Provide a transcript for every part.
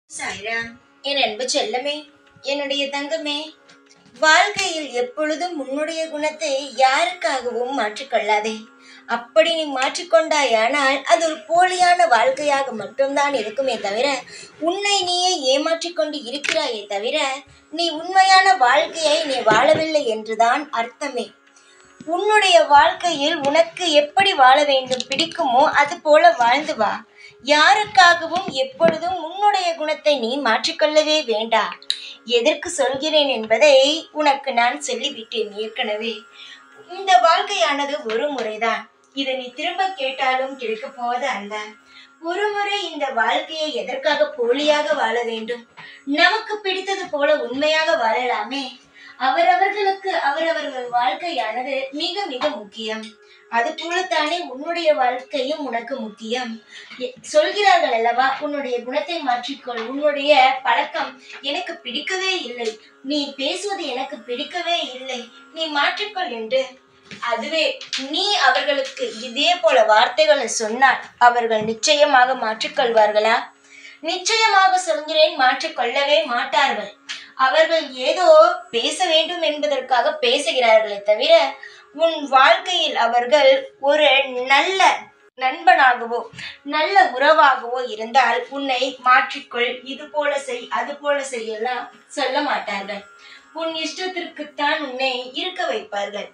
சாய்ராம் என் அன்பு செல்லமே என்னுடைய தங்கமே வாழ்க்கையில் எப்பொழுதும் உன்னுடைய குணத்தை யாருக்காகவும் மாற்றிக்கொள்ளாதே அப்படி நீ மாற்றிக்கொண்டாயானால் அது ஒரு போலியான வாழ்க்கையாக மட்டும்தான் இருக்குமே தவிர உன்னை நீயே ஏமாற்றிக் கொண்டு இருக்கிறாயே தவிர நீ உண்மையான வாழ்க்கையை நீ வாழவில்லை என்றுதான் அர்த்தமே உன்னுடைய வாழ்க்கையில் உனக்கு எப்படி வாழ வேண்டும் பிடிக்குமோ அது போல வாழ்ந்து வா யாருக்காகவும் எப்பொழுதும் உன்னுடைய குணத்தை நீ மாற்றிக்கொள்ளவே வேண்டாம் எதற்கு சொல்கிறேன் என்பதை உனக்கு நான் சொல்லிவிட்டேன் ஏற்கனவே இந்த வாழ்க்கையானது ஒரு முறைதான் இதை நீ திரும்ப கேட்டாலும் கிடைக்கப் போவது அல்ல ஒரு முறை இந்த வாழ்க்கையை எதற்காக போலியாக வாழ வேண்டும் நமக்கு பிடித்தது போல உண்மையாக வாழலாமே அவரவர்களுக்கு அவரவர்கள் வாழ்க்கையானது மிக மிக முக்கியம் அது போலத்தானே உன்னுடைய வாழ்க்கையும் உனக்கு முக்கியம் எ- சொல்கிறார்கள் அல்லவா உன்னுடைய குணத்தை மாற்றிக்கொள் உன்னுடைய பழக்கம் எனக்கு பிடிக்கவே இல்லை நீ பேசுவது எனக்கு பிடிக்கவே இல்லை நீ மாற்றிக்கொள் என்று அதுவே நீ அவர்களுக்கு இதே போல வார்த்தைகளை சொன்னால் அவர்கள் நிச்சயமாக மாற்றிக்கொள்வார்களா நிச்சயமாக சொல்கிறேன் மாற்றிக்கொள்ளவே மாட்டார்கள் அவர்கள் ஏதோ பேச வேண்டும் என்பதற்காக பேசுகிறார்களே தவிர உன் வாழ்க்கையில் அவர்கள் ஒரு நல்ல நண்பனாகவோ நல்ல உறவாகவோ இருந்தால் உன்னை மாற்றிக்கொள் இது போல செய் அது போல செய்யலாம் சொல்ல மாட்டார்கள் உன் இஷ்டத்திற்குத்தான் உன்னை இருக்க வைப்பார்கள்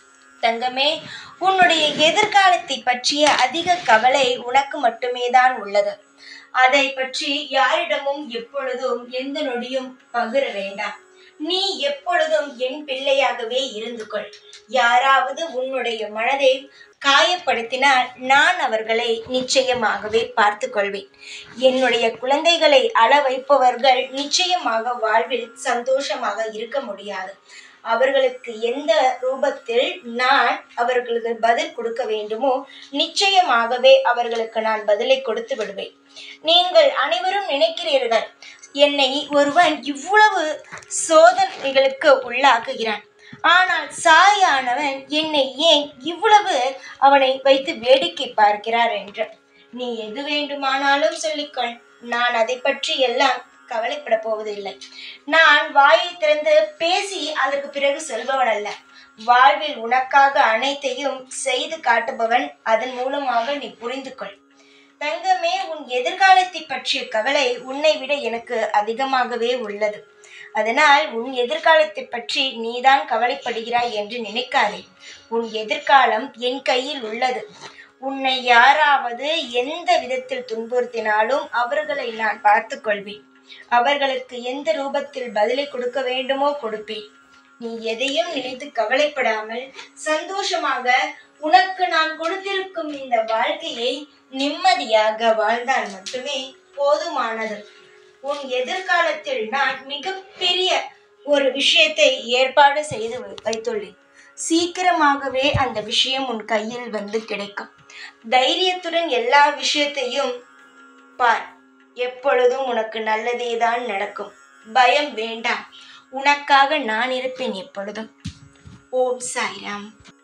தங்கமே உன்னுடைய எதிர்காலத்தை பற்றிய அதிக கவலை உனக்கு மட்டுமே தான் உள்ளது அதை பற்றி யாரிடமும் எப்பொழுதும் எந்த நொடியும் பகிர வேண்டாம் நீ எப்பொழுதும் என் பிள்ளையாகவே இருந்து கொள் யாராவது உன்னுடைய மனதை காயப்படுத்தினால் நான் அவர்களை நிச்சயமாகவே பார்த்து கொள்வேன் என்னுடைய குழந்தைகளை அள வைப்பவர்கள் நிச்சயமாக வாழ்வில் சந்தோஷமாக இருக்க முடியாது அவர்களுக்கு எந்த ரூபத்தில் நான் அவர்களுக்கு பதில் கொடுக்க வேண்டுமோ நிச்சயமாகவே அவர்களுக்கு நான் பதிலை கொடுத்து விடுவேன் நீங்கள் அனைவரும் நினைக்கிறீர்கள் என்னை ஒருவன் இவ்வளவு சோதனைகளுக்கு உள்ளாக்குகிறான் ஆனால் சாயானவன் என்னை ஏன் இவ்வளவு அவனை வைத்து வேடிக்கை பார்க்கிறார் என்று நீ எது வேண்டுமானாலும் சொல்லிக்கொள் நான் அதை பற்றி எல்லாம் கவலைப்பட போவதில்லை நான் வாயை திறந்து பேசி அதற்கு பிறகு சொல்பவன் அல்ல வாழ்வில் உனக்காக அனைத்தையும் செய்து காட்டுபவன் அதன் மூலமாக நீ புரிந்து கொள் தங்கமே உன் எதிர்காலத்தை பற்றிய கவலை உன்னை விட எனக்கு அதிகமாகவே உள்ளது அதனால் உன் எதிர்காலத்தை பற்றி நீதான் கவலைப்படுகிறாய் என்று நினைக்காதே உன் எதிர்காலம் என் கையில் உள்ளது உன்னை யாராவது எந்த விதத்தில் துன்புறுத்தினாலும் அவர்களை நான் பார்த்துக் கொள்வேன் அவர்களுக்கு எந்த ரூபத்தில் பதிலை கொடுக்க வேண்டுமோ கொடுப்பேன் நீ எதையும் நினைத்து கவலைப்படாமல் சந்தோஷமாக உனக்கு நான் கொடுத்திருக்கும் இந்த வாழ்க்கையை நிம்மதியாக வாழ்ந்தால் மட்டுமே போதுமானது உன் எதிர்காலத்தில் நான் மிகப்பெரிய ஒரு விஷயத்தை ஏற்பாடு செய்து வை- வைத்துள்ளேன் சீக்கிரமாகவே அந்த விஷயம் உன் கையில் வந்து கிடைக்கும் தைரியத்துடன் எல்லா விஷயத்தையும் பார் எப்பொழுதும் உனக்கு நல்லதே தான் நடக்கும் பயம் வேண்டாம் உனக்காக நான் இருப்பேன் எப்பொழுதும் ஓம் சாய்ராம்